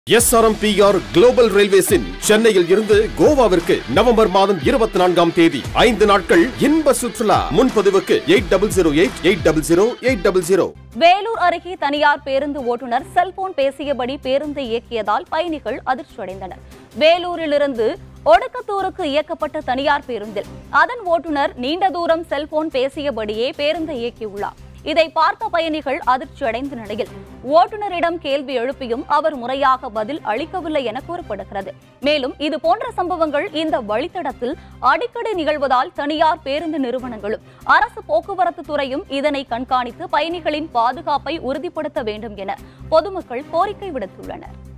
SRMPR global ரயில்வேஸின் சென்னையில் இருந்து கோவாவிற்கு November மாதம் இருபத்தி நான்காம் தேதி ஐந்து நாட்கள் இன்ப சுற்றுலா முன்பதிவுக்கு eight double zero eight eight double zero eight double zero Vellore அருகே தனியார் பேருந்து ஓட்டுநர் செல்போன் பேசியபடி பேருந்தை இயக்கியதால் பயணிகள் அதிர்ச்சியடைந்தனர் வேலூரிலிருந்து ஒடுக்கத்தூருக்கு இயக்கப்பட்ட தனியார் பேருந்தில் அதன் ஓட்டுநர் நீண்ட தூரம் செல்போன் பேசியபடியே பேருந்தை இயக்கியுள்ளார் இதை பார்த்த பயணிகள் அதிர்ச்சியடைந்த நிலையில் ஓட்டுநரிடம் கேள்வி எழுப்பியும் அவர் முறையாக பதில் அளிக்கவில்லை என கூறப்படுகிறது மேலும் இது போன்ற சம்பவங்கள் இந்த வழித்தடத்தில் அடிக்கடி நிகழ்வதால் தனியார் பேருந்து நிறுவனங்களும் அரசு போக்குவரத்து துறையும் இதனை கண்காணித்து பயணிகளின் பாதுகாப்பை உறுதிப்படுத்த வேண்டும் என பொதுமக்கள் கோரிக்கை விடுத்துள்ளனர்